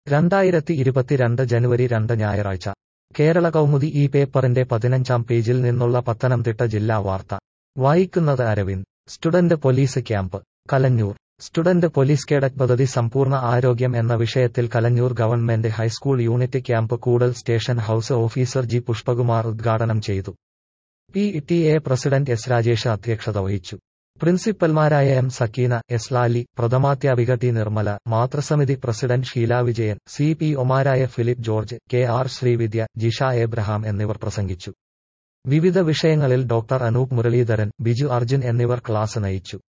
രണ്ടായിരത്തി ഇരുപത്തിരണ്ട് ജനുവരി രണ്ട് ഞായറാഴ്ച കേരള കൗമുദി ഈ പേപ്പറിന്റെ പതിനഞ്ചാം പേജിൽ നിന്നുള്ള പത്തനംതിട്ട ജില്ലാ വാർത്ത വായിക്കുന്നത് Aravind student police camp Kalanjoor student police cadet പദ്ധതി സമ്പൂർണ്ണ ആരോഗ്യം എന്ന വിഷയത്തിൽ Kalanjoor government high school unit camp Koodal station house officer G Pushpakumar ഉദ്ഘാടനം ചെയ്തു P T A president S Rajesh അധ്യക്ഷത വഹിച്ചു പ്രിൻസിപ്പൽമാരായ എം സക്കീന എസ് ലാലി പ്രഥമാധ്യാപിക ടി നിർമ്മല മാതൃസമിതി president Sheela Vijayan C P ഒമാരായ ഫിലിപ്പ് ജോർജ് കെ ആർ ശ്രീവിദ്യ ജിഷ എബ്രഹാം എന്നിവർ പ്രസംഗിച്ചു വിവിധ വിഷയങ്ങളിൽ ഡോക്ടർ അനൂപ് മുരളീധരൻ ബിജു അർജുൻ എന്നിവർ ക്ലാസ് നയിച്ചു